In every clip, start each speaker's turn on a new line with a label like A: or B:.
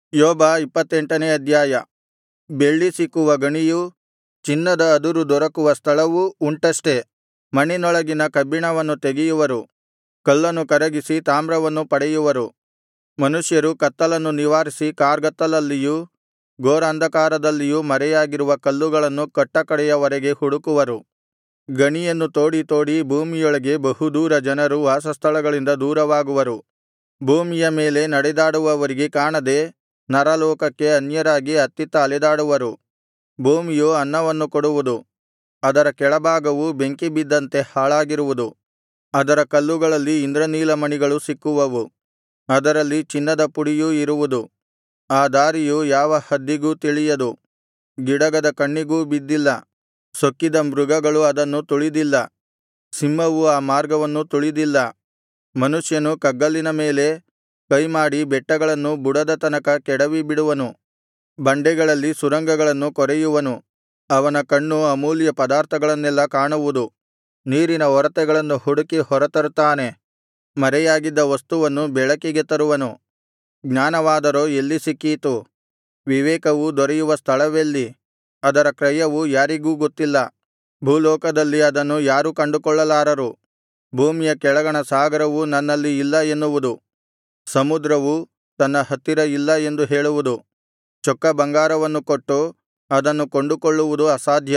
A: ಯೋಬ ಇಪ್ಪತ್ತೆಂಟನೇ ಅಧ್ಯಾಯ ಬೆಳ್ಳಿ ಸಿಕ್ಕುವ ಗಣಿಯೂ ಚಿನ್ನದ ಅದುರು ದೊರಕುವ ಸ್ಥಳವೂ ಉಂಟಷ್ಟೆ ಮಣ್ಣಿನೊಳಗಿನ ಕಬ್ಬಿಣವನ್ನು ತೆಗೆಯುವರು ಕಲ್ಲನ್ನು ಕರಗಿಸಿ ತಾಮ್ರವನ್ನು ಪಡೆಯುವರು ಮನುಷ್ಯರು ಕತ್ತಲನ್ನು ನಿವಾರಿಸಿ ಕಾರ್ಗತ್ತಲಲ್ಲಿಯೂ ಘೋರಾಂಧಕಾರದಲ್ಲಿಯೂ ಮರೆಯಾಗಿರುವ ಕಲ್ಲುಗಳನ್ನು ಕಟ್ಟಕಡೆಯ ವರೆಗೆ ಹುಡುಕುವರು ಗಣಿಯನ್ನು ತೋಡಿ ತೋಡಿ ಭೂಮಿಯೊಳಗೆ ಬಹುದೂರ ಜನರು ವಾಸಸ್ಥಳಗಳಿಂದ ದೂರವಾಗುವರು ಭೂಮಿಯ ಮೇಲೆ ನಡೆದಾಡುವವರಿಗೆ ಕಾಣದೆ ನರಲೋಕಕ್ಕೆ ಅನ್ಯರಾಗಿ ಅತ್ತಿತ್ತ ಅಲೆದಾಡುವರು ಭೂಮಿಯು ಅನ್ನವನ್ನು ಕೊಡುವುದು ಅದರ ಕೆಳಭಾಗವು ಬೆಂಕಿ ಬಿದ್ದಂತೆ ಹಾಳಾಗಿರುವುದು ಅದರ ಕಲ್ಲುಗಳಲ್ಲಿ ಇಂದ್ರನೀಲಮಣಿಗಳು ಸಿಕ್ಕುವವು ಅದರಲ್ಲಿ ಚಿನ್ನದ ಪುಡಿಯೂ ಇರುವುದು ಆ ದಾರಿಯು ಯಾವ ಹದ್ದಿಗೂ ತಿಳಿಯದು ಗಿಡಗದ ಕಣ್ಣಿಗೂ ಬಿದ್ದಿಲ್ಲ ಸೊಕ್ಕಿದ ಮೃಗಗಳು ಅದನ್ನು ತುಳಿದಿಲ್ಲ ಸಿಂಹವು ಆ ಮಾರ್ಗವನ್ನು ತುಳಿದಿಲ್ಲ ಮನುಷ್ಯನು ಕಗ್ಗಲ್ಲಿನ ಮೇಲೆ ಕೈಮಾಡಿ ಬೆಟ್ಟಗಳನ್ನು ಬುಡದ ತನಕ ಕೆಡವಿಬಿಡುವನು ಬಂಡೆಗಳಲ್ಲಿ ಸುರಂಗಗಳನ್ನು ಕೊರೆಯುವನು ಅವನ ಕಣ್ಣು ಅಮೂಲ್ಯ ಪದಾರ್ಥಗಳನ್ನೆಲ್ಲಾ ಕಾಣುವುದು ನೀರಿನ ಒರತೆಗಳನ್ನು ಹುಡುಕಿ ಹೊರತರುತ್ತಾನೆ ಮರೆಯಾಗಿದ್ದ ವಸ್ತುವನ್ನು ಬೆಳಕಿಗೆ ತರುವನು ಜ್ಞಾನವಾದರೋ ಎಲ್ಲಿ ಸಿಕ್ಕೀತು ವಿವೇಕವು ದೊರೆಯುವ ಸ್ಥಳವೆಲ್ಲಿ ಅದರ ಕ್ರಯವು ಯಾರಿಗೂ ಗೊತ್ತಿಲ್ಲ ಭೂಲೋಕದಲ್ಲಿ ಅದನ್ನು ಯಾರೂ ಕಂಡುಕೊಳ್ಳಲಾರರು ಭೂಮಿಯ ಕೆಳಗಣ ಸಾಗರವು ನನ್ನಲ್ಲಿ ಇಲ್ಲ ಎನ್ನುವುದು ಸಮುದ್ರವು ತನ್ನ ಹತ್ತಿರ ಇಲ್ಲ ಎಂದು ಹೇಳುವುದು ಚೊಕ್ಕ ಬಂಗಾರವನ್ನು ಕೊಟ್ಟು ಅದನ್ನು ಕೊಂಡುಕೊಳ್ಳುವುದು ಅಸಾಧ್ಯ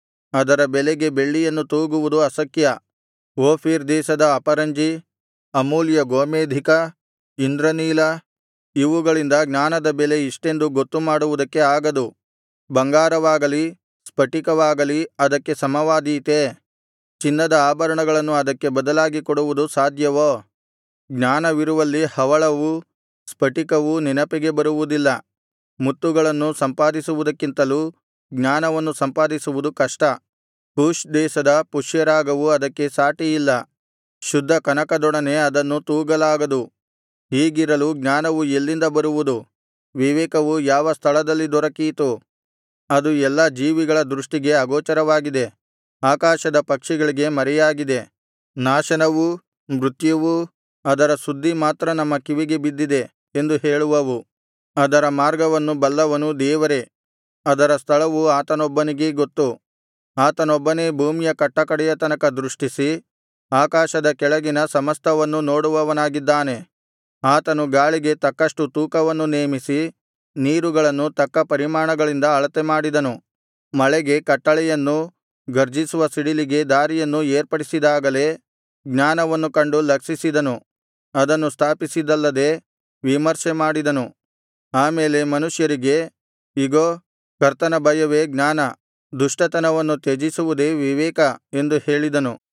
A: ಅದರ ಬೆಲೆಗೆ ಬೆಳ್ಳಿಯನ್ನು ತೂಗುವುದು ಅಶಕ್ಯ ಓಫೀರ್ ದೇಶದ ಅಪರಂಜಿ ಅಮೂಲ್ಯ ಗೋಮೇಧಿಕ ಇಂದ್ರನೀಲ ಇವುಗಳಿಂದ ಜ್ಞಾನದ ಬೆಲೆ ಇಷ್ಟೆಂದು ಗೊತ್ತುಮಾಡುವುದಕ್ಕೆ ಆಗದು ಬಂಗಾರವಾಗಲಿ ಸ್ಫಟಿಕವಾಗಲಿ ಅದಕ್ಕೆ ಸಮವಾದೀತೇ ಚಿನ್ನದ ಆಭರಣಗಳನ್ನು ಅದಕ್ಕೆ ಬದಲಾಗಿ ಕೊಡುವುದು ಸಾಧ್ಯವೋ ಜ್ಞಾನವಿರುವಲ್ಲಿ ಹವಳವೂ ಸ್ಫಟಿಕವೂ ನೆನಪಿಗೆ ಬರುವುದಿಲ್ಲ ಮುತ್ತುಗಳನ್ನು ಸಂಪಾದಿಸುವುದಕ್ಕಿಂತಲೂ ಜ್ಞಾನವನ್ನು ಸಂಪಾದಿಸುವುದು ಕಷ್ಟ ಕೂಷ್ ದೇಶದ ಪುಷ್ಯರಾಗವು ಅದಕ್ಕೆ ಸಾಟಿಯಿಲ್ಲ ಶುದ್ಧ ಕನಕದೊಡನೆ ಅದನ್ನು ತೂಗಲಾಗದು ಹೀಗಿರಲು ಜ್ಞಾನವು ಎಲ್ಲಿಂದ ಬರುವುದು ವಿವೇಕವು ಯಾವ ಸ್ಥಳದಲ್ಲಿ ದೊರಕೀತು ಅದು ಎಲ್ಲಾ ಜೀವಿಗಳ ದೃಷ್ಟಿಗೆ ಅಗೋಚರವಾಗಿದೆ ಆಕಾಶದ ಪಕ್ಷಿಗಳಿಗೆ ಮರೆಯಾಗಿದೆ ನಾಶನವೂ ಮೃತ್ಯುವೂ ಅದರ ಸುದ್ದಿ ಮಾತ್ರ ನಮ್ಮ ಕಿವಿಗೆ ಬಿದ್ದಿದೆ ಎಂದು ಹೇಳುವವು ಅದರ ಮಾರ್ಗವನ್ನು ಬಲ್ಲವನು ದೇವರೇ ಅದರ ಸ್ಥಳವು ಆತನೊಬ್ಬನಿಗೇ ಗೊತ್ತು ಆತನೊಬ್ಬನೇ ಭೂಮಿಯ ಕಟ್ಟಕಡೆಯ ತನಕ ದೃಷ್ಟಿಸಿ ಆಕಾಶದ ಕೆಳಗಿನ ಸಮಸ್ತವನ್ನೂ ನೋಡುವವನಾಗಿದ್ದಾನೆ ಆತನು ಗಾಳಿಗೆ ತಕ್ಕಷ್ಟು ತೂಕವನ್ನು ನೇಮಿಸಿ ನೀರುಗಳನ್ನು ತಕ್ಕ ಪರಿಮಾಣಗಳಿಂದ ಅಳತೆ ಮಾಡಿದನು ಮಳೆಗೆ ಕಟ್ಟಳೆಯನ್ನೂ ಗರ್ಜಿಸುವ ಸಿಡಿಲಿಗೆ ದಾರಿಯನ್ನೂ ಏರ್ಪಡಿಸಿದಾಗಲೇ ಜ್ಞಾನವನ್ನು ಕಂಡು ಲಕ್ಷಿಸಿದನು ಅದನ್ನು ಸ್ಥಾಪಿಸಿದಲ್ಲದೆ ವಿಮರ್ಶೆ ಮಾಡಿದನು ಆಮೇಲೆ ಮನುಷ್ಯರಿಗೆ ಇಗೋ ಕರ್ತನ ಭಯವೇ ಜ್ಞಾನ ದುಷ್ಟತನವನ್ನು ತ್ಯಜಿಸುವುದೇ ವಿವೇಕ ಎಂದು ಹೇಳಿದನು